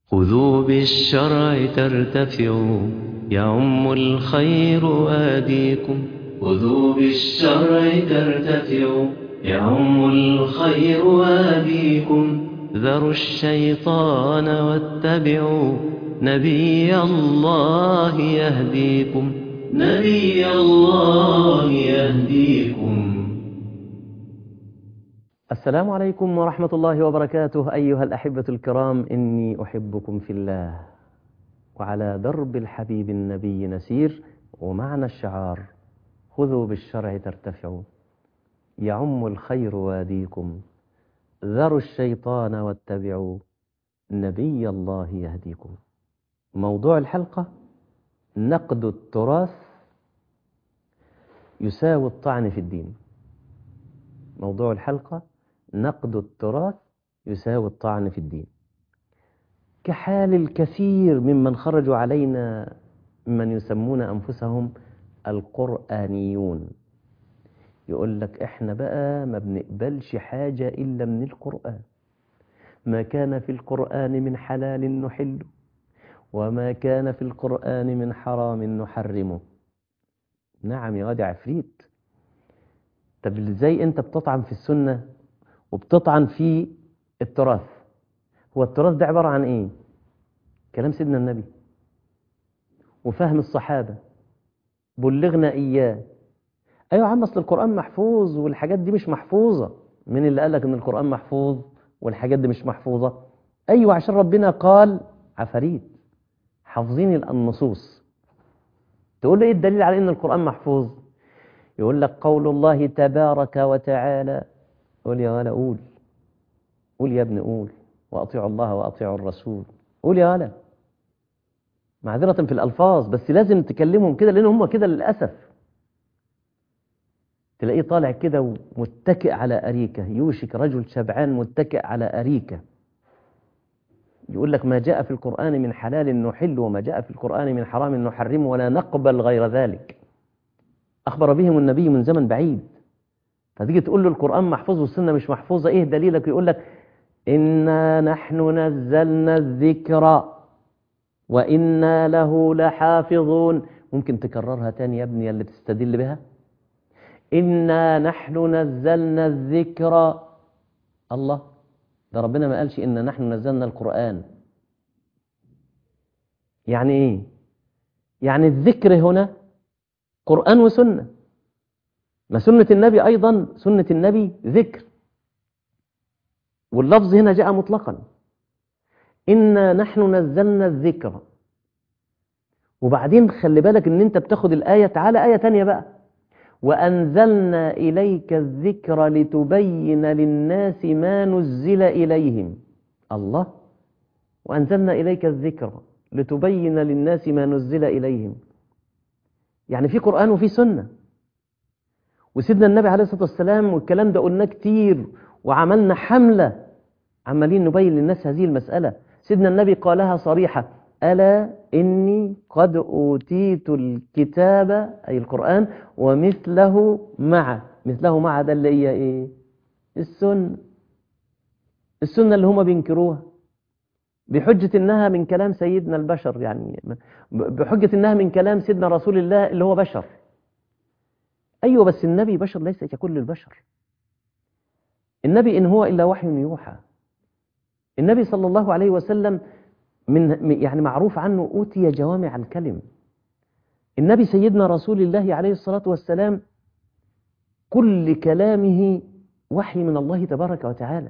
خذوا بالشرع ترتفعوا يعم الخير آديكم خذوا بالشرع ترتفعوا يعم الخير آديكم ذروا الشيطان واتبعوا نبي الله يهديكم نبي الله يهديكم السلام عليكم ورحمة الله وبركاته أيها الأحبة الكرام إني أحبكم في الله وعلى درب الحبيب النبي نسير ومعنى الشعار خذوا بالشرع ترتفعوا يعم الخير واديكم ذروا الشيطان واتبعوا نبي الله يهديكم موضوع الحلقة نقد التراث يساوي الطعن في الدين موضوع الحلقة نقد التراث يساوي الطعن في الدين كحال الكثير ممن خرجوا علينا ممن يسمون أنفسهم القرآنيون يقول لك احنا بقى ما بنقبلش حاجة إلا من القرآن ما كان في القرآن من حلال نحله وما كان في القرآن من حرام نحرمه نعم يا واد عفريت طب ازاي انت بتطعن في السنة وبتطعن في التراث هو التراث ده عبارة عن ايه كلام سيدنا النبي وفهم الصحابة بلغنا اياه ايوه يا عم اصل القرآن محفوظ والحاجات دي مش محفوظة مين اللي قالك ان القرآن محفوظ والحاجات دي مش محفوظة ايوه عشان ربنا قال عفاريت حافظين النصوص تقول له ايه الدليل على ان القرآن محفوظ يقول لك قول الله تبارك وتعالى قول يا غلا قول قول يا ابن قول وأطيعوا الله وأطيعوا الرسول قول يا غلا معذرة في الألفاظ بس لازم تكلمهم كده لأن هم كده للأسف تلاقيه طالع كده ومتكئ على أريكة يوشك رجل شبعان متكئ على أريكة يقول لك ما جاء في القرآن من حلال نحل وما جاء في القرآن من حرام نحرم ولا نقبل غير ذلك أخبر بهم النبي من زمن بعيد فتيجي تقول له القرآن محفوظ والسنة مش محفوظة إيه دليلك يقول لك إنا نحن نزلنا الذكر وإنا له لحافظون ممكن تكررها تاني يا ابني اللي تستدل بها إنا نحن نزلنا الذكر الله ده ربنا ما قالش إنا نحن نزلنا القرآن يعني إيه يعني الذكر هنا قرآن وسنة ما سنة النبي أيضا سنة النبي ذكر واللفظ هنا جاء مطلقا إنا نحن نزلنا الذكر وبعدين خلي بالك ان انت بتاخد الآية تعالى آية تانية بقى وأنزلنا إليك الذكر لتبين للناس ما نزل إليهم الله وأنزلنا إليك الذكر لتبين للناس ما نزل إليهم يعني في قرآن وفي سنة وسيدنا النبي عليه الصلاة والسلام والكلام ده قلناه كتير وعملنا حملة عمالين نبين للناس هذه المسألة سيدنا النبي قالها صريحة ألا إني قد أوتيت الكتاب أي القرآن ومثله مع مثله مع ده اللي هي إيه السنة السنة اللي هما بينكروها بحجة إنها من كلام سيدنا البشر يعني بحجة إنها من كلام سيدنا رسول الله اللي هو بشر أيوة بس النبي بشر ليس ككل البشر النبي إن هو إلا وحي يوحى النبي صلى الله عليه وسلم من يعني معروف عنه أوتي جوامع الكلم النبي سيدنا رسول الله عليه الصلاة والسلام كل كلامه وحي من الله تبارك وتعالى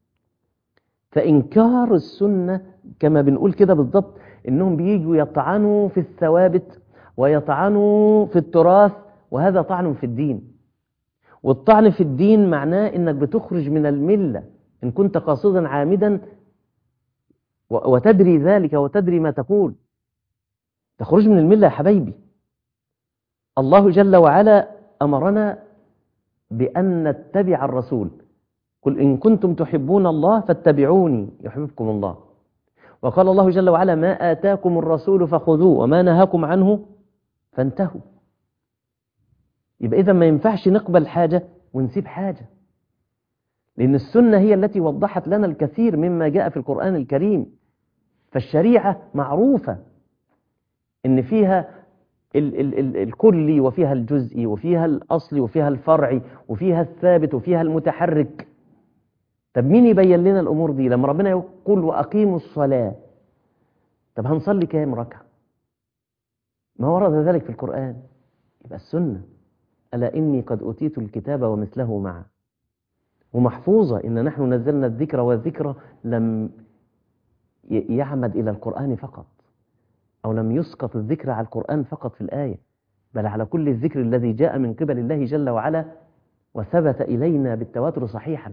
فإنكار السنة كما بنقول كده بالضبط إنهم بيجوا يطعنوا في الثوابت ويطعنوا في التراث وهذا طعن في الدين والطعن في الدين معناه إنك بتخرج من الملة إن كنت قاصدا عامدا وتدري ذلك وتدري ما تقول تخرج من الملة يا حبايبي الله جل وعلا أمرنا بأن نتبع الرسول قل إن كنتم تحبون الله فاتبعوني يحببكم الله وقال الله جل وعلا ما آتاكم الرسول فخذوه وما نهاكم عنه فانتهوا يبقى إذا ما ينفعش نقبل حاجة ونسيب حاجة لأن السنة هي التي وضحت لنا الكثير مما جاء في القرآن الكريم فالشريعة معروفة إن فيها ال ال ال الكلي وفيها الجزئي وفيها الأصلي وفيها الفرعي وفيها الثابت وفيها المتحرك طب مين يبين لنا الأمور دي لما ربنا يقول وأقيموا الصلاة طب هنصلي كام ركعة ما ورد ذلك في القرآن يبقى السنة ألا إني قد أوتيت الكتاب ومثله معه ومحفوظة إن نحن نزلنا الذكر والذكر لم يعمد إلى القرآن فقط أو لم يسقط الذكر على القرآن فقط في الآية بل على كل الذكر الذي جاء من قبل الله جل وعلا وثبت إلينا بالتواتر صحيحا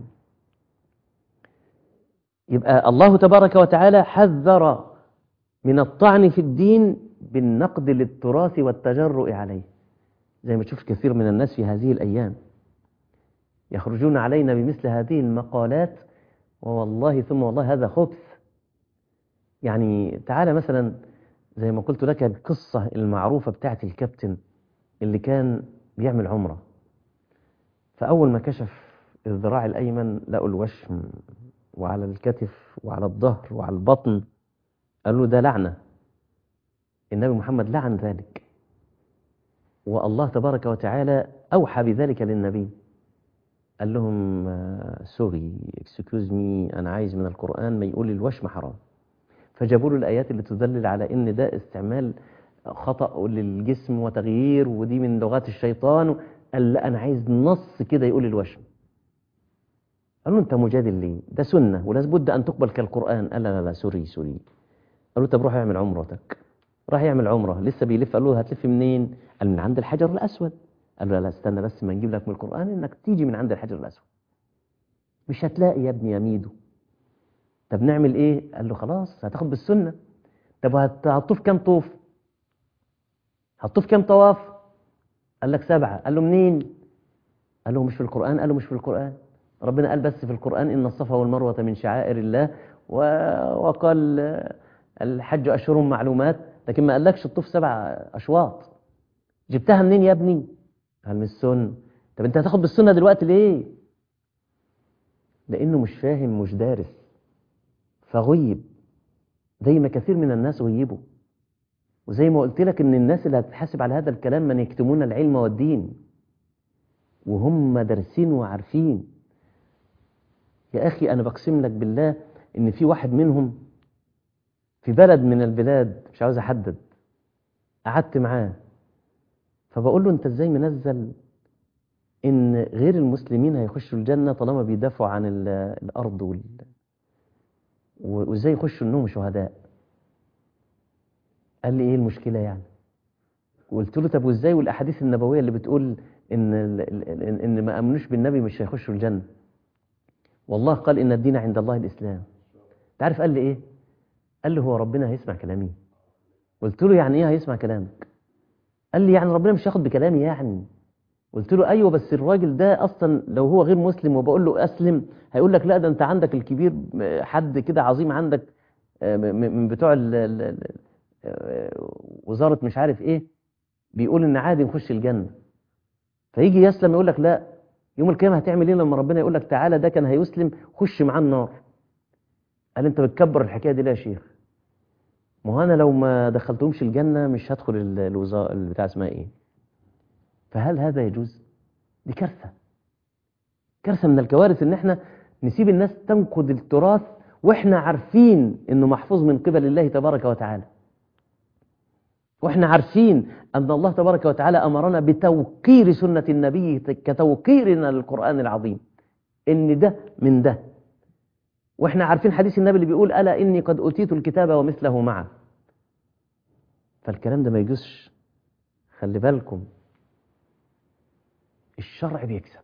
يبقى الله تبارك وتعالى حذر من الطعن في الدين بالنقد للتراث والتجرؤ عليه زي ما تشوف كثير من الناس في هذه الأيام يخرجون علينا بمثل هذه المقالات ووالله ثم والله هذا خبث يعني تعالى مثلا زي ما قلت لك القصة المعروفة بتاعت الكابتن اللي كان بيعمل عمرة فأول ما كشف الذراع الأيمن لقوا الوشم وعلى الكتف وعلى الظهر وعلى البطن قالوا له ده لعنة النبي محمد لعن ذلك والله تبارك وتعالى أوحى بذلك للنبي قال لهم سوري اكسكيوز مي أنا عايز من القرآن ما يقول الوشم حرام فجابوا له الآيات اللي تدلل على إن ده استعمال خطأ للجسم وتغيير ودي من لغات الشيطان قال لا أنا عايز نص كده يقول الوشم قال له أنت مجادل ليه؟ ده سنة ولا بد أن تقبل كالقرآن قال لا لا لا سوري سوري قال له طب روح اعمل عمرتك راح يعمل عمرة لسه بيلف قال له هتلف منين؟ قال من عند الحجر الأسود قال له لا استنى بس ما نجيب لك من القرآن إنك تيجي من عند الحجر الأسود مش هتلاقي يا ابني يا ميدو طب نعمل ايه قال له خلاص هتاخد بالسنة طب هتطوف كام طوف هتطوف كام طواف قال لك سبعة قال له منين قال له مش في القرآن قال له مش في القرآن ربنا قال بس في القرآن إن الصفا والمروة من شعائر الله وقال الحج أشهر معلومات لكن ما قالكش الطوف سبع أشواط جبتها منين يا ابني قال من السنة طب انت هتاخد بالسنة دلوقتي ليه لأنه مش فاهم مش دارس فغيب زي ما كثير من الناس غيبوا وزي ما قلت لك ان الناس اللي هتتحاسب على هذا الكلام من يكتمون العلم والدين وهم دارسين وعارفين يا اخي انا بقسم لك بالله ان في واحد منهم في بلد من البلاد مش عاوز احدد قعدت معاه فبقول له انت ازاي منزل ان غير المسلمين هيخشوا الجنه طالما بيدافعوا عن الارض وال وازاي يخشوا انهم شهداء قال لي ايه المشكله يعني قلت له طب وازاي والاحاديث النبويه اللي بتقول ان ان ما امنوش بالنبي مش هيخشوا الجنه والله قال ان الدين عند الله الاسلام تعرف قال لي ايه قال لي هو ربنا هيسمع كلامي قلت له يعني ايه هيسمع كلامك قال لي يعني ربنا مش هياخد بكلامي يعني قلت له ايوه بس الراجل ده اصلا لو هو غير مسلم وبقول له اسلم هيقول لك لا ده انت عندك الكبير حد كده عظيم عندك من بتوع ال ال وزاره مش عارف ايه بيقول ان عادي نخش الجنه فيجي يسلم يقول لك لا يوم القيامه هتعمل ايه لما ربنا يقول لك تعالى ده كان هيسلم خش معاه النار قال انت بتكبر الحكايه دي ليه يا شيخ ما هو انا لو ما دخلتهمش الجنه مش هدخل الوزاره بتاع اسمها ايه فهل هذا يجوز دي كارثة كارثة من الكوارث ان احنا نسيب الناس تنقد التراث واحنا عارفين انه محفوظ من قبل الله تبارك وتعالى واحنا عارفين ان الله تبارك وتعالى امرنا بتوقير سنة النبي كتوقيرنا للقرآن العظيم ان ده من ده واحنا عارفين حديث النبي اللي بيقول الا اني قد اوتيت الكتاب ومثله معه فالكلام ده ما يجوزش خلي بالكم الشرع بيكسب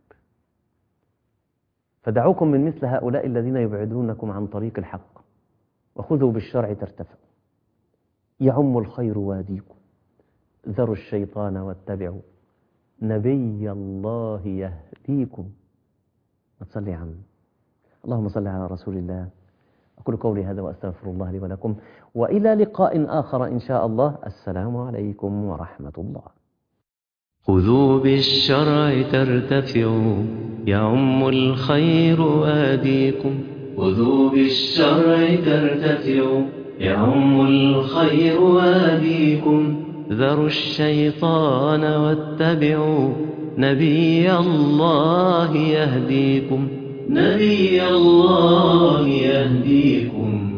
فدعوكم من مثل هؤلاء الذين يبعدونكم عن طريق الحق وخذوا بالشرع ترتفعوا يعم الخير واديكم ذروا الشيطان واتبعوا نبي الله يهديكم ما تصلي عم اللهم صل على رسول الله أقول قولي هذا وأستغفر الله لي ولكم وإلى لقاء آخر إن شاء الله السلام عليكم ورحمة الله خذوا بالشرع ترتفعوا يعم الخير آديكم خذوا بالشرع ترتفعوا يعم الخير واديكم ذروا الشيطان واتبعوا نبي الله يهديكم نبي الله يهديكم